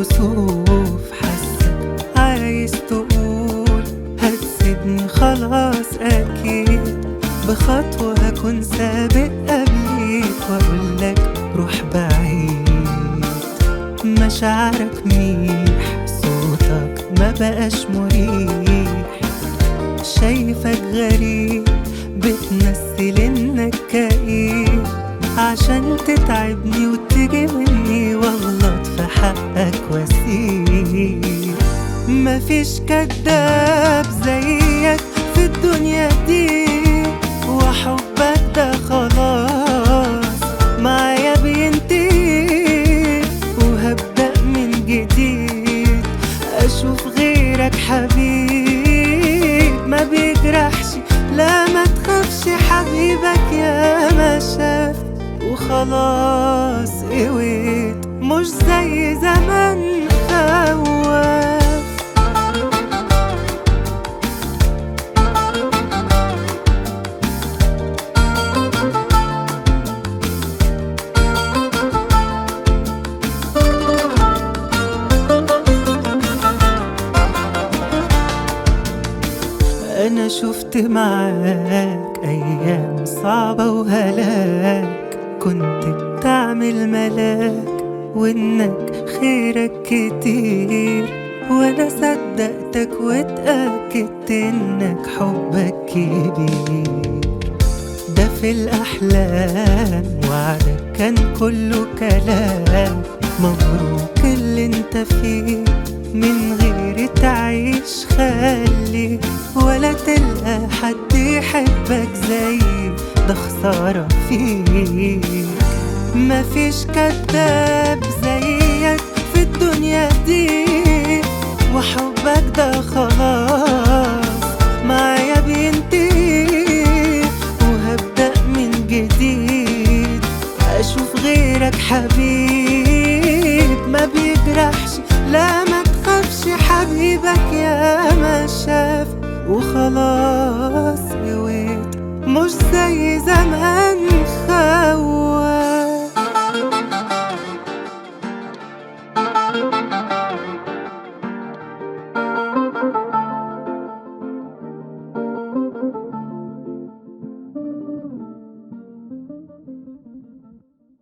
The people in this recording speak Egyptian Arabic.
كسوف حاسك عايز تقول هتسيبني خلاص أكيد بخطوة هكون سابق قبليك وأقولك روح بعيد مشاعرك ميح صوتك ما بقاش مريح شايفك غريب بتمثل انك كئيب عشان تتعبني وتيجي مني واغلط في حقك واسيب مفيش كداب زيك في الدنيا دي وحبك ده خلاص معايا بينتهي وهبدأ من جديد أشوف غيرك حبيب ما بيجرحش لا ما تخافش حبيبك يا ما شاف وخلاص قويت مش زي زمان خواف أنا شفت معاك أيام صعبة وهلاك كنت بتعمل ملاك وإنك خيرك كتير وأنا صدقتك واتأكدت إنك حبك كبير ده في الأحلام وعدك كان كله كلام مبروك اللي انت فيه من غير تعيش خلي ولا تلقى حد يحبك زي ده خسارة فيك مفيش كداب زيك في الدنيا دي وحبك ده خلاص معايا بينتهي وهبدأ من جديد أشوف غيرك حبيب ما بيجرحش لا ما تخافش حبيبك يا ما شاف وخلاص قويت مش زي زمان خواف